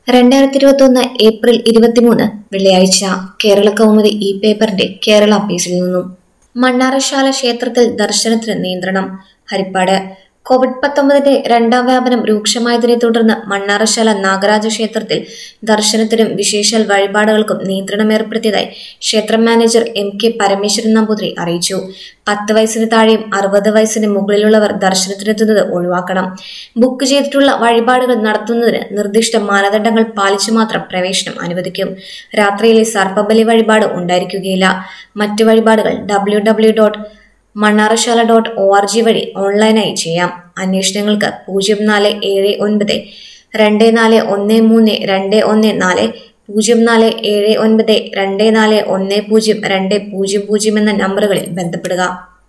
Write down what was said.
രണ്ടായിരത്തി ഇരുപത്തി ഒന്ന് ഏപ്രിൽ ഇരുപത്തിമൂന്ന് വെള്ളിയാഴ്ച കേരള കൗമുദി ഇ പേപ്പറിന്റെ കേരള പേജിൽ നിന്നും മണ്ണാറശാല ക്ഷേത്രത്തിൽ ദർശനത്തിന് നിയന്ത്രണം ഹരിപ്പാട് കോവിഡ് പത്തൊമ്പതിന്റെ രണ്ടാം വ്യാപനം രൂക്ഷമായതിനെ തുടർന്ന് മണ്ണാറശാല നാഗരാജ ക്ഷേത്രത്തിൽ ദർശനത്തിനും വിശേഷാൽ വഴിപാടുകൾക്കും നിയന്ത്രണം ഏർപ്പെടുത്തിയതായി ക്ഷേത്രം manager M K Parameswaran Namboothiri അറിയിച്ചു പത്ത് വയസ്സിന് താഴെയും അറുപത് വയസ്സിന് മുകളിലുള്ളവർ ദർശനത്തിനെത്തുന്നത് ഒഴിവാക്കണം ബുക്ക് ചെയ്തിട്ടുള്ള വഴിപാടുകൾ നടത്തുന്നതിന് നിർദ്ദിഷ്ട മാനദണ്ഡങ്ങൾ പാലിച്ചു മാത്രം പ്രവേശനം അനുവദിക്കും രാത്രിയിലെ സർപ്പബലി വഴിപാട് ഉണ്ടായിരിക്കുകയില്ല മറ്റു വഴിപാടുകൾ W W dot Mannarasala dot O R G വഴി ഓൺലൈനായി ചെയ്യാം അന്വേഷണങ്ങൾക്ക് പൂജ്യം നാല് ഏഴ് ഒൻപത് രണ്ട് നാല് ഒന്ന് മൂന്ന് രണ്ട് ഒന്ന് നാല് പൂജ്യം നാല് ഏഴ് ഒൻപത് രണ്ട് നാല് ഒന്ന് പൂജ്യം രണ്ട് പൂജ്യം പൂജ്യം എന്ന നമ്പറുകളിൽ ബന്ധപ്പെടുക